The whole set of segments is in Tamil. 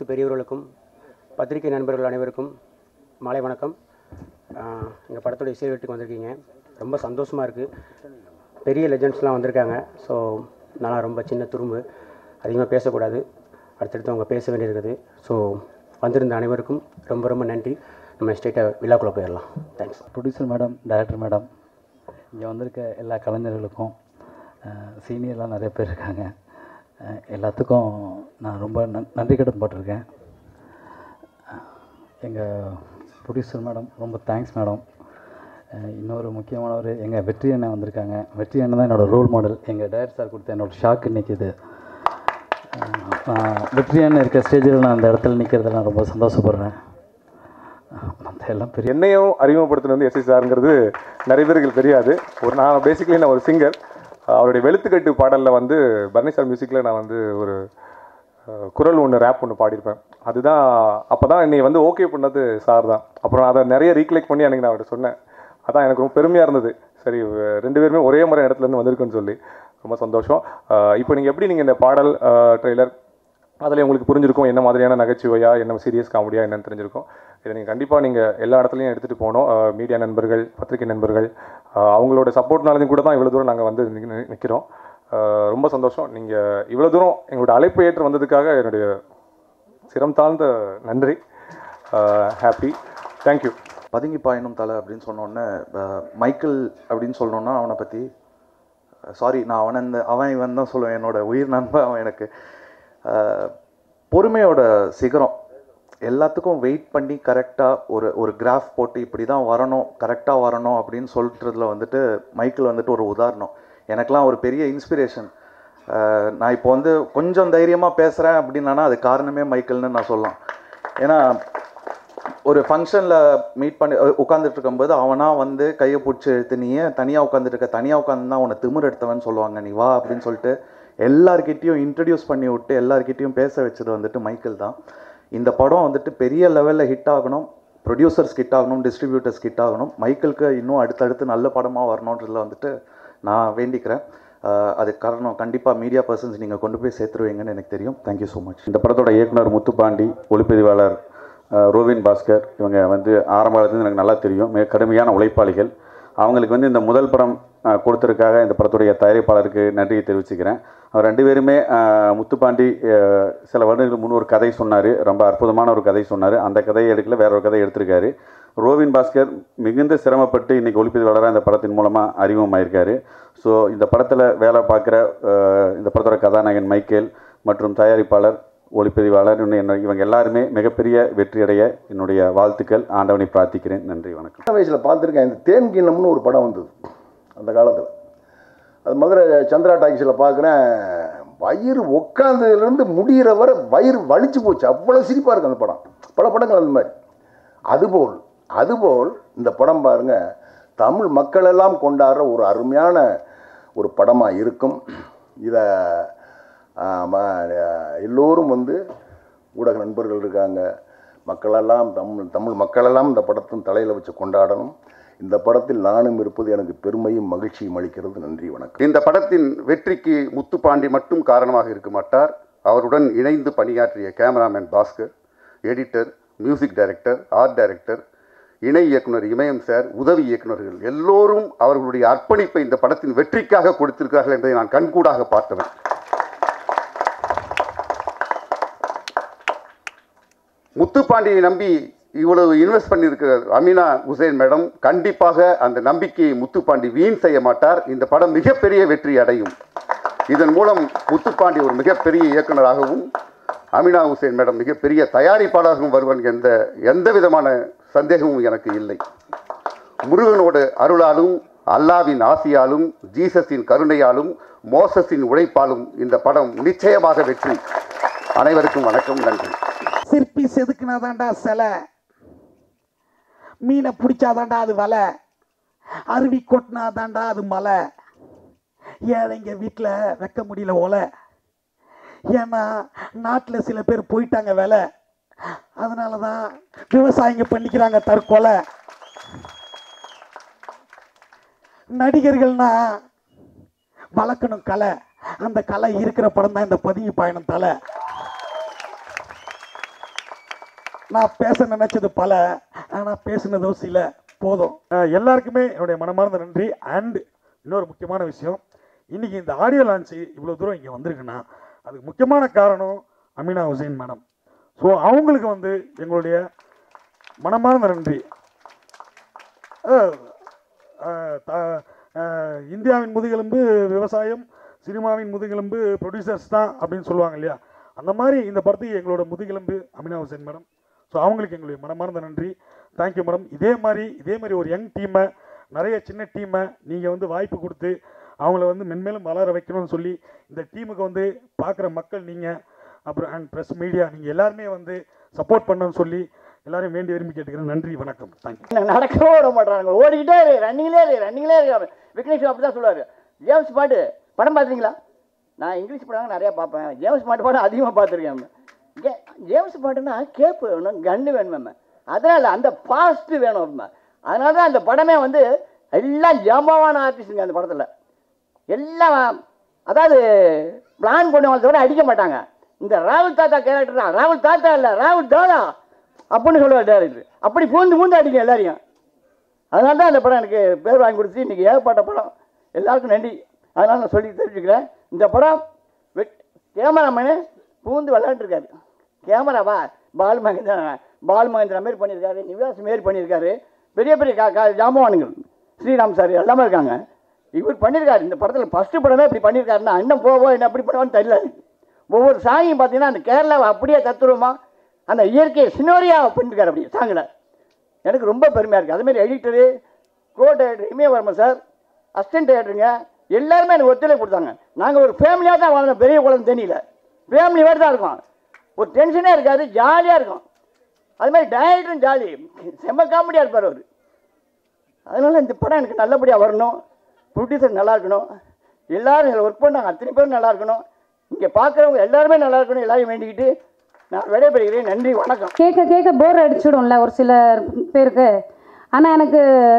அனைத்து பெரியவர்களுக்கும் பத்திரிகை நண்பர்கள் அனைவருக்கும் மாலை வணக்கம் எங்கள் படத்தோட இசை வீட்டுக்கு வந்திருக்கீங்க ரொம்ப சந்தோஷமாக இருக்குது பெரிய லெஜண்ட்ஸ்லாம் வந்திருக்காங்க ஸோ நான் ரொம்ப சின்ன துரும்பு அதிகமாக பேசக்கூடாது அடுத்தடுத்து அவங்க பேச வேண்டியிருக்குது ஸோ வந்திருந்த அனைவருக்கும் ரொம்ப ரொம்ப நன்றி நம்ம ஸ்டேட்டை விழாக்குள்ளே போயிடலாம் thanks producer madam director madam இங்கே வந்திருக்க எல்லா கலைஞர்களுக்கும் சீனியர்லாம் நிறைய பேர் இருக்காங்க அஹ் எல்லாத்துக்கும் நான் ரொம்ப நன் நன்றி கடன் பட்டிருக்கேன் எங்கள் ப்ரொடியூசர் மேடம் ரொம்ப தேங்க்ஸ் மேடம் இன்னொரு முக்கியமானவர் எங்கள் வெற்றி அண்ணன் வந்திருக்காங்க வெற்றி அண்ணன் தான் என்னோடய ரோல் மாடல் எங்கள் டைரக்டர் சார் கொடுத்த என்னோடய ஷாக் இன்னைக்கு இது அஹ் வெற்றி அண்ணன் இருக்க ஸ்டேஜில் நான் அந்த இடத்துல நிற்கிறதுல நான் ரொம்ப சந்தோஷப்படுறேன் மற்ற எல்லாம் பெரிய என்னையும் அறிமுகப்படுத்தினது எஸ்எஸ் சாருங்கிறது நிறைய பேருக்கு தெரியாது ஒரு நான் பேசிக்கலி நான் ஒரு சிங்கர் அவருடைய வெளுத்துக்கட்டு பாடலில் வந்து பர்னி சார் மியூசிக்கில் நான் வந்து ஒரு அஹ், குரல் ஒன்று ரேப் ஒன்று பாடியிருப்பேன் அதுதான் அப்போ தான் என்னை வந்து ஓகே பண்ணது சார் தான் அப்புறம் அதை நிறைய ரீகலெக்ட் பண்ணி எனக்கு நான் அவர்கிட்ட சொன்னேன் அதான் எனக்கு ரொம்ப பெருமையாக இருந்தது சரி அஹ், ரெண்டு பேருமே ஒரே மாதிரி இடத்துலேருந்து வந்திருக்குன்னு சொல்லி ரொம்ப சந்தோஷம் அஹ், இப்போ நீங்கள் எப்படி நீங்கள் இந்த பாடல் ட்ரெய்லர் அதில் உங்களுக்கு புரிஞ்சிருக்கும் என்ன மாதிரியான நகைச்சுவையா என்ன சீரியஸ் காமெடியா என்னன்னு தெரிஞ்சிருக்கும் இதை நீங்கள் கண்டிப்பாக நீங்கள் எல்லா இடத்துலையும் எடுத்துகிட்டு போகணும் மீடியா நண்பர்கள் பத்திரிகை நண்பர்கள் அஹ் அவங்களோட சப்போர்ட்னாலையும் கூட தான் இவ்வளோ தூரம் நாங்கள் வந்து நிக்க- நிற்கிறோம் அஹ் ரொம்ப சந்தோஷம் நீங்கள் இவ்வளோ தூரம் எங்களோட அழைப்பு ஏற்று வந்ததுக்காக என்னுடைய சிரம் தாழ்ந்த நன்றி ஹாப்பி தேங்க்யூ பதுங்கி பாயணும் தலை அப்படின்னு சொன்னோடனே மைக்கேல் அப்படின்னு சொல்லணுன்னா அவனை பற்றி சாரி நான் அவனை இந்த அவன் இவன் தான் சொல்லுவேன் என்னோட உயிர் நண்பன் அவன் எனக்கு அஹ், பொறுமையோட சிகரம் எல்லாத்துக்கும் வெயிட் பண்ணி கரெக்டாக ஒரு ஒரு கிராஃப் போட்டு இப்படி தான் வரணும் கரெக்டாக வரணும் அப்படின்னு சொல்கிறதுல வந்துட்டு மைக்கேல் வந்துட்டு ஒரு உதாரணம் எனக்கெலாம் ஒரு பெரிய இன்ஸ்பிரேஷன் நான் இப்போ வந்து கொஞ்சம் தைரியமாக பேசுகிறேன் அப்படின்னா அது காரணமே மைக்கேல்னு நான் சொல்லலாம் ஏன்னா ஒரு ஃபங்க்ஷனில் மீட் பண்ணி உட்காந்துட்டு இருக்கும்போது அவனா வந்து கையை பிடிச்சி இழுத்து நீ ஏன் தனியாக உட்காந்துட்டு இருக்க தனியாக உட்காந்து தான் உன்னை திமிர் எடுத்தவன் சொல்லுவாங்க நீ வா அப்படின்னு சொல்லிட்டு எல்லார்கிட்டயும் இன்ட்ரடியூஸ் பண்ணி விட்டு எல்லார்கிட்டயும் பேச வச்சது வந்துட்டு மைக்கேல் தான் இந்த படம் வந்துட்டு பெரிய லெவலில் ஹிட் ஆகணும் ப்ரொடியூசர்ஸ் ஹிட் ஆகணும் டிஸ்ட்ரிபியூட்டர்ஸ் ஹிட் ஆகணும் மைக்கேலுக்கு இன்னும் அடுத்தடுத்து நல்ல படமாக வரணுன்றதுல வந்துட்டு நான் வேண்டிக்கிறேன் அஹ் அதுக்கு காரணம் கண்டிப்பாக மீடியா பர்சன்ஸ் நீங்கள் கொண்டு போய் சேர்த்துருவீங்கன்னு எனக்கு தெரியும் தேங்க்யூ ஸோ மச் இந்த படத்தோட இயக்குனர் முத்துப்பாண்டி ஒளிப்பதிவாளர் அஹ், ரோவின் பாஸ்கர் இவங்க வந்து ஆரம்ப காலத்துலேருந்து எனக்கு நல்லா தெரியும் மிக கடுமையான உழைப்பாளிகள் அவங்களுக்கு வந்து இந்த முதல் படம் அஹ், கொடுத்ததுக்காக இந்த படத்துடைய தயாரிப்பாளருக்கு நன்றியை தெரிவிச்சுக்கிறேன் அவர் ரெண்டு பேருமே அஹ், முத்துப்பாண்டி அஹ், சில வருடங்களுக்கு முன் ஒரு கதை சொன்னார் ரொம்ப அற்புதமான ஒரு கதை சொன்னார் அந்த கதையை எடுக்கல வேற ஒரு கதை எடுத்திருக்காரு ரோவின் பாஸ்கர் மிகுந்த சிரமப்பட்டு இன்னைக்கு ஒளிப்பதிவாளராக இந்த படத்தின் மூலமாக அறிமுகமாயிருக்காரு ஸோ இந்த படத்தில் வேலை பார்க்குற அஹ், இந்த படத்தோட கதாநாயகன் மைக்கேல் மற்றும் தயாரிப்பாளர் ஒளிப்பதிவாளர் இன்னும் என்ன இவங்க எல்லாருமே மிகப்பெரிய வெற்றியடைய என்னுடைய வாழ்த்துக்கள் ஆண்டவனை பிரார்த்திக்கிறேன் நன்றி வணக்கம் சின்ன வயசில் பார்த்துருக்கேன் இந்த தேன் கிண்ணம்னு ஒரு படம் வந்தது அந்த காலத்தில் அது மதுரை சந்திரா டாக்ஸில் பார்க்குறேன் வயிறு உட்காந்ததுலேருந்து முடிகிற வரை வயிறு வலிச்சு போச்சு அவ்வளோ சிரிப்பாக இருக்கும் அந்த படம் பல படங்கள் அந்த மாதிரி அதுபோல் அதுபோல் இந்த படம் பாருங்க தமிழ் மக்கள் எல்லாம் கொண்டாடுற ஒரு அருமையான ஒரு படமாக இருக்கும் இதை எல்லோரும் வந்து ஊடக நண்பர்கள் இருக்காங்க மக்களெல்லாம் தமிழ் தமிழ் மக்களெல்லாம் இந்த படத்தின் தலையில் வச்சு கொண்டாடணும் இந்த படத்தில் நானும் இருப்பது எனக்கு பெருமையும் மகிழ்ச்சியும் அளிக்கிறது நன்றி வணக்கம் இந்த படத்தின் வெற்றிக்கு முத்துப்பாண்டி மட்டும் காரணமாக இருக்க மாட்டார் அவருடன் இணைந்து பணியாற்றிய cameraman Bhaskar editor music director art director இணை இயக்குனர் இமயம் சார் உதவி இயக்குனர்கள் எல்லோரும் அவர்களுடைய அர்ப்பணிப்பை இந்த படத்தின் வெற்றிக்காக கொடுத்திருக்கிறார்கள் என்பதை நான் கண்கூடாக பார்த்தவன் முத்துப்பாண்டியை நம்பி இவ்வளவு இன்வெஸ்ட் பண்ணியிருக்கிற அமீனா ஹுசைன் மேடம் கண்டிப்பாக அந்த நம்பிக்கையை முத்துப்பாண்டி வீண் செய்ய மாட்டார் இந்த படம் மிகப்பெரிய வெற்றி அடையும் இதன் மூலம் முத்துப்பாண்டி ஒரு மிகப்பெரிய இயக்குனராகவும் அமினா ஹுசைன் மேடம் மிகப்பெரிய தயாரிப்பாளராகவும் வருவன் எந்த எந்த விதமான சந்தேகமும் எனக்கு இல்லை முருகனோட அருளாலும் அல்லாவின் ஆசியாலும் ஜீசஸின் கருணையாலும் மோசஸின் உழைப்பாலும் இந்த படம் நிச்சயமாக வெற்றி அனைவருக்கும் வணக்கம் நன்றி சிற்பி செதுக்குனாதான்டா சிலை மீனை பிடிச்சாதான்டா அது வலை அருவி கொட்டினாதான்டா அது மலை ஏழைங்க வீட்டில் வைக்க முடியல ஒலை ஏன்னா நாட்டில் சில பேர் போயிட்டாங்க வேலை அதனால தான் விவசாயிங்க பண்ணிக்கிறாங்க தற்கொலை நடிகர்கள்னா வளர்க்கணும் கலை அந்த கலை இருக்கிற படம் தான் இந்த பதுங்கி பயணம் தலை நான் பேச நினைச்சது பல ஆனால் பேசுனதோ சில போதும் அஹ் எல்லாருக்குமே என்னுடைய மனமார்ந்த நன்றி அண்ட் இன்னொரு முக்கியமான விஷயம் இன்னைக்கு இந்த ஆடியோ லான்ச்சு இவ்வளோ தூரம் இங்கே வந்திருக்குன்னா அதுக்கு முக்கியமான காரணம் அமீனா ஹுசைன் மேடம் ஸோ அவங்களுக்கு வந்து எங்களுடைய மனமார்ந்த நன்றி அஹ், அஹ், த- அஹ், இந்தியாவின் முதுகெலும்பு விவசாயம் சினிமாவின் முதுகெலும்பு ப்ரொடியூசர்ஸ் தான் அப்படின்னு சொல்லுவாங்க இல்லையா அந்த மாதிரி இந்த படத்துக்கு எங்களோட முதுகெலும்பு அமினா ஹுசேன் மேடம் ஸோ அவங்களுக்கு எங்களுடைய மனமார்ந்த நன்றி தேங்க்யூ மேடம் இதே மாதிரி இதே மாதிரி ஒரு யங் டீமை நிறைய சின்ன டீமை நீங்கள் வந்து வாய்ப்பு கொடுத்து அவங்கள வந்து மென்மேலும் வளர வைக்கணும்னு சொல்லி இந்த டீமுக்கு வந்து பார்க்குற மக்கள் நீங்கள் அப்புறம் அண்ட் ப்ரெஸ் மீடியா நீங்கள் எல்லாருமே வந்து சப்போர்ட் பண்ணணும்னு சொல்லி எல்லாரையும் வேண்டி விரும்பி கேட்டுக்கிறேன் நன்றி வணக்கம் தேங்க்யூ எனக்கு நடக்கவே விட மாட்டாங்க ஓடிக்கிட்டே இரு ரன்னிங்லே இரு ரன்னிங்லே இருக்கு விக்னேஷ் அப்படி தான் சொல்லுவார் ஜேம்ஸ் பாட்டு படம் பார்த்துருங்களா நான் இங்கிலீஷ் படம் நிறையா பார்ப்பேன் ஜேம்ஸ் பாட்டு படம் அதிகமாக பார்த்துருக்கேன் ஜே ஜேம்ஸ் பாட்டுன்னா கேப்பு வேணும் கன்று வேணும் அதனால் அந்த பாஸ்ட் வேணும் அப்படின்னா அதனால தான் அந்த படமே வந்து எல்லாம் ஜாம்பவான ஆர்டிஸ்ட்டுங்க அந்த படத்தில் எல்லாம் அதாவது பிளான் பண்ணுவாங்க தவிர அடிக்க மாட்டாங்க இந்த ராகுல் தாத்தா கேரக்டர் தான் ராகுல் தாத்தா இல்லை ராகுல் தாதா அப்படின்னு சொல்லுவார் டேரக்டர் அப்படி பூந்து பூந்து அடிக்கும் எல்லாரையும் அதனால தான் அந்த படம் எனக்கு பேர் வாங்கி கொடுத்து இன்றைக்கி ஏகப்பட்ட படம் எல்லாருக்கும் நன்றி அதனால நான் சொல்லி தெரிஞ்சுக்கிறேன் இந்த படம் வெட் கேமராமேனு பூந்து விளையாண்டுருக்காரு கேமராவா பால் மகேந்திரா பால் மகேந்திரா மாரி பண்ணியிருக்காரு நிவாஸ் மாரி பண்ணியிருக்காரு பெரிய பெரிய கா கா ஜாம்பவானுங்கள் ஸ்ரீராம் சார் எல்லாமே இருக்காங்க இவர் பண்ணியிருக்காரு இந்த படத்தில் ஃபஸ்ட்டு படமே இப்படி பண்ணியிருக்காருன்னா இன்னும் போவோ என்ன அப்படி பண்ணுவான்னு தெரியல எனக்கு. ஒவ்வொரு சாங்கியும் பார்த்தீங்கன்னா அந்த கேரளாவை அப்படியே தத்துருவமா அந்த இயற்கையை சினோரியாக பண்ணியிருக்காரு அப்படி சாங்கில் எனக்கு ரொம்ப பெருமையாக இருக்குது அதுமாரி editor co director Imayavarman sir assistant டைரக்டருங்க எல்லாருமே எனக்கு ஒத்துழைப்பு கொடுத்தாங்க நாங்கள் ஒரு ஃபேமிலியாக தான் வாழ்ந்தோம் பெரிய குளம் தெரியல ஃபேமிலி மாதிரி தான் இருக்கோம் ஒரு டென்ஷனே இருக்காது ஜாலியாக இருக்கும் அது மாதிரி டைரக்டரும் ஜாலி செம்ம காமெடியாக இருப்பார் அவர் அதனால் இந்த படம் எனக்கு நல்லபடியாக வரணும் ப்ரொடியூசர் நல்லா இருக்கணும் எல்லாரும் இதில் ஒர்க் பண்ணாங்க அத்தனை பேரும் நல்லா இருக்கணும் இங்கே பார்க்குறவங்க எல்லாருமே நல்லா இருக்கணும் எல்லாரையும் வேண்டிக்கிட்டு நான் விடைபெறுகிறேன் நன்றி வணக்கம் கேட்க கேட்க போர் அடிச்சிடும்ல ஒரு சில பேருக்கு ஆனால் எனக்கு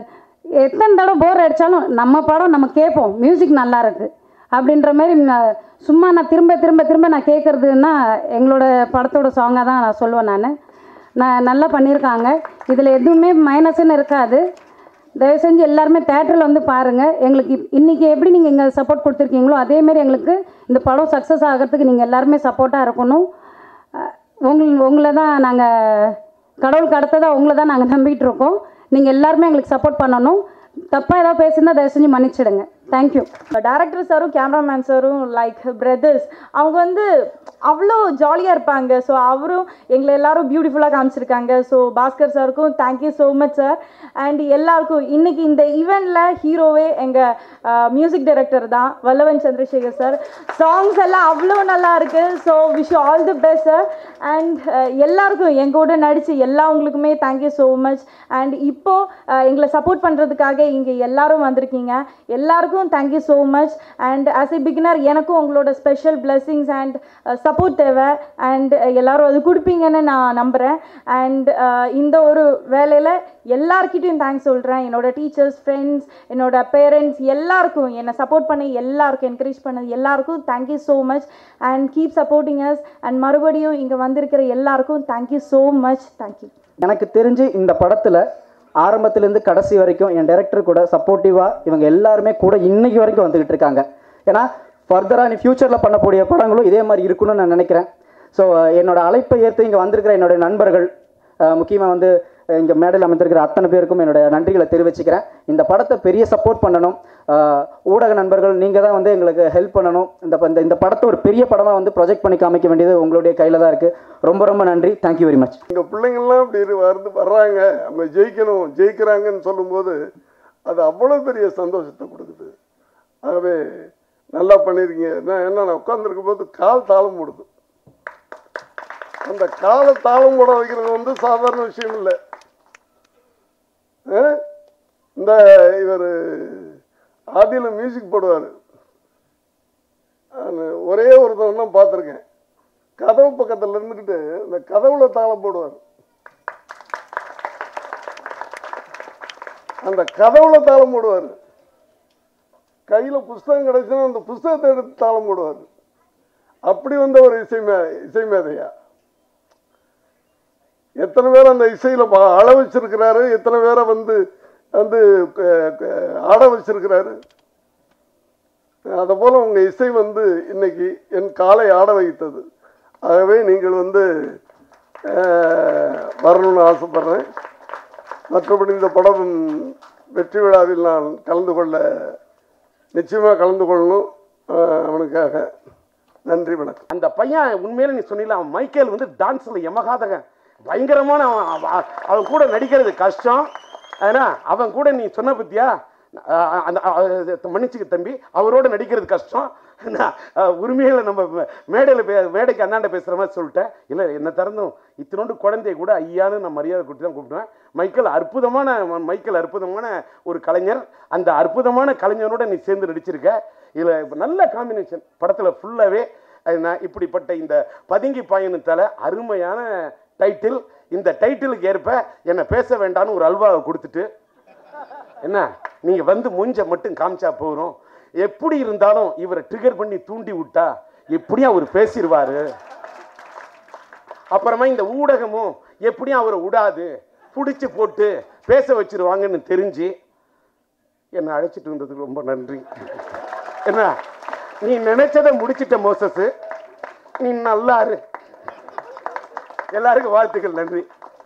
எத்தனை தடவை போர் அடித்தாலும் நம்ம படம் நம்ம கேட்போம் மியூசிக் நல்லா இருக்கு அப்படின்ற மாதிரி நான் சும்மா நான் திரும்ப திரும்ப திரும்ப நான் கேட்குறதுன்னா எங்களோட படத்தோட சாங்காக தான் நான் சொல்லுவேன் நான் நான் நல்லா பண்ணியிருக்காங்க இதில் எதுவுமே மைனஸ்ன்னு இருக்காது தயவு செஞ்சு எல்லாருமே தேட்டரில் வந்து பாருங்கள் எங்களுக்கு இப்- இன்னைக்கு எப்படி நீங்கள் இங்கே சப்போர்ட் கொடுத்துருக்கீங்களோ அதேமாரி எங்களுக்கு இந்த படம் சக்ஸஸ் ஆகிறதுக்கு நீங்கள் எல்லாருமே சப்போர்ட்டாக இருக்கணும் அஹ் உங்கள் உங்களை தான் நாங்கள் கடவுளுக்கு அடுத்ததாக உங்களை தான் நாங்கள் நம்பிக்கிட்டு இருக்கோம் நீங்கள் எல்லாருமே எங்களுக்கு சப்போர்ட் பண்ணணும் தப்பாக ஏதாவது பேசியிருந்தா தயவு செஞ்சு மன்னிச்சிடுங்க தேங்க்யூ டேரக்டர் சாரும் கேமராமேன் சாரும் லைக் பிரதர்ஸ் அவங்க வந்து அவ்வளோ ஜாலியாக இருப்பாங்க ஸோ அவரும் எங்களை எல்லாரும் பியூட்டிஃபுல்லாக காமிச்சிருக்காங்க ஸோ பாஸ்கர் சாருக்கும் thank you so much sir and எல்லாருக்கும் இன்னைக்கு இந்த ஈவெண்ட்டில் ஹீரோவே எங்கள் மியூசிக் டைரக்டர் தான் வல்லவன் சந்திரசேகர் சார் சாங்ஸ் எல்லாம் அவ்வளோ நல்லா இருக்கு so wish all the best sir and எல்லாருக்கும் எங்க கூட நடிச்சு எல்லாவங்களுக்குமே தேங்க்யூ ஸோ மச் அண்ட் இப்போ அஹ், எங்களை சப்போர்ட் பண்ணுறதுக்காக இங்கே எல்லாரும் வந்திருக்கீங்க எல்லாருக்கும் thank you so much and as a beginner எனக்கும் உங்களோட ஸ்பெஷல் blessings அண்ட் சப்போர்ட் தேவை அண்ட் எல்லாரும் அது கொடுப்பீங்கன்னு நான் நம்புகிறேன் அண்ட் இந்த ஒரு வேலையில் எல்லார்கிட்டையும் தேங்க்ஸ் சொல்கிறேன் என்னோட டீச்சர்ஸ் ஃப்ரெண்ட்ஸ் என்னோட பேரண்ட்ஸ் எல்லாருக்கும் என்னை சப்போர்ட் பண்ணி எல்லாருக்கும் என்கரேஜ் பண்ணது எல்லாருக்கும் thank you so much and keep supporting us and மறுபடியும் இங்கே வந்திருக்கிற எல்லாருக்கும் தேங்க்யூ ஸோ மச் தேங்க்யூ எனக்கு தெரிஞ்சு இந்த படத்தில் ஆரம்பத்துலேருந்து கடைசி வரைக்கும் என் டைரக்டர் கூட சப்போர்ட்டிவாக இவங்க எல்லாருமே கூட இன்னைக்கு வரைக்கும் வந்துக்கிட்டு இருக்காங்க ஏன்னா ஃபர்தராக நீ ஃப்யூச்சரில் பண்ணக்கூடிய படங்களும் இதே மாதிரி இருக்கணும்னு நான் நினைக்கிறேன் ஸோ என்னோட அழைப்பை ஏற்று இங்கே வந்திருக்கிற என்னோட நண்பர்கள் முக்கியமாக வந்து இங்கே மேடையில் அமைந்திருக்கிற அத்தனை பேருக்கும் என்னோட நன்றிகளை தெரிவிச்சுக்கிறேன் இந்த படத்தை பெரிய சப்போர்ட் பண்ணணும் அஹ், ஊடக நண்பர்கள் நீங்கள் தான் வந்து எங்களுக்கு ஹெல்ப் பண்ணணும் இந்த ப- இந்த- இந்த படத்தை ஒரு பெரிய படமாக வந்து ப்ரொஜெக்ட் பண்ணி காமிக்க வேண்டியது உங்களுடைய கையில் தான் இருக்குது ரொம்ப ரொம்ப நன்றி தேங்க்யூ வெரி மச் எங்கள் பிள்ளைங்கள்லாம் இப்படி இரு- வருது வர்றாங்க அவங்க ஜெயிக்கணும் ஜெயிக்கிறாங்கன்னு சொல்லும்போது அது அவ்வளோ பெரிய சந்தோஷத்தை கொடுக்குது ஆகவே நல்லா பண்ணியிருக்கீங்க நான் என்ன நான் உட்காந்துருக்கும் போது கால் தாளம் போடுது அந்த காலை தாளம் போட வைக்கிறது வந்து சாதாரண விஷயம் இல்லை ஆ? இந்த இவர் ஆதியில் மியூசிக் போடுவார் ஒரே ஒருத்தர் தான் பார்த்துருக்கேன் கதவு பக்கத்தில் இருந்துக்கிட்டு இந்த கதவுல தாளம் போடுவார் அந்த கதவுல தாளம் போடுவார் கையில் புஸ்தகம் கிடைச்சுன்னா அந்த புஸ்தகத்தை எடுத்து தாளம் போடுவார் அப்படி வந்த ஒரு இசை மே இசை மேதையா எத்தனை பேர் அந்த இசையில் ஆள வச்சிருக்கிறாரு எத்தனை பேரை வந்து வந்து க- க- ஆட வச்சிருக்கிறாரு அதை போல் உங்கள் இசை வந்து இன்னைக்கு என் காலை ஆட வைத்தது ஆகவே நீங்கள் வந்து அஹ், வரணும்னு ஆசைப்பட்றேன் மற்றபடி இந்த படம் வெற்றி விழாவில் நான் கலந்து கொள்ள நிச்சயமாக கலந்து கொள்ளணும் அஹ், அவனுக்காக நன்றி வணக்கம் அந்த பையன் உண்மையில நீ சொன்னில அவன் மைக்கேல் வந்து டான்ஸில் எமகாதகன் பயங்கரமான அவன் அவன் அவன் கூட நடிக்கிறது கஷ்டம் ஏன்னா அவன் கூட நீ சொன்ன பத்தியா அஹ் அந்த அஹ் மன்னிச்சுக்க தம்பி அவரோட நடிக்கிறது கஷ்டம் நான், அஹ் உரிமையில நம்ம மேடையில் பே மேடைக்கு அண்ணாண்ட பேசுகிற மாதிரி சொல்லிட்டேன் இல்லை என்ன திறந்தும் இத்தினோண்டு குழந்தைய கூட ஐயான்னு நான் மரியாதை கொடுத்து தான் கூப்பிடுவேன் மைக்கேல் அற்புதமான மைக்கேல் அற்புதமான ஒரு கலைஞர் அந்த அற்புதமான கலைஞரோட நீ சேர்ந்து நடிச்சிருக்க இதில் நல்ல காம்பினேஷன் படத்தில் ஃபுல்லாகவே நான் இப்படிப்பட்ட இந்த பதுங்கி பாயணத்தால் அருமையான டைட்டில் இந்த டைட்டிலுக்கு ஏற்ப என்னை பேச வேண்டாம்னு ஒரு அல்வாவை கொடுத்துட்டு என்ன நீங்கள் வந்து மூஞ்ச மட்டும் காமிச்சா போகிறோம் எப்படி இருந்தாலும் இவரை ட்ரிகர் பண்ணி தூண்டி விட்டா எப்படியும் அவர் பேசிடுவாரு அப்புறமா இந்த ஊடகமும் எப்படியும் அவரை விடாது பிடிச்சி போட்டு பேச வச்சிருவாங்கன்னு தெரிஞ்சு என்னை அழைச்சிட்டு வந்ததுக்கு ரொம்ப நன்றி என்ன நீ நினைச்சதை முடிச்சிட்ட மோசஸ் நீ நல்லா இரு எல்லாருக்கும் வாழ்த்துக்கள் நன்றி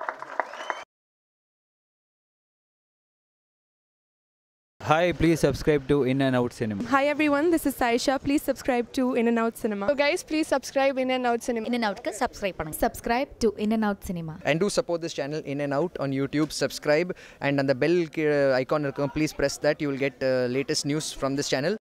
Hi, please subscribe to In and Out Cinema. Hi everyone, this is Saisha. Please subscribe to In and Out Cinema. So guys, please subscribe In and Out Cinema. In and Out subscribe பண்ணுங்க. Subscribe to In and Out Cinema. and do support this channel in and out on youtube subscribe and on the bell uh, icon இருக்கும், please press that you will get uh, latest news from this channel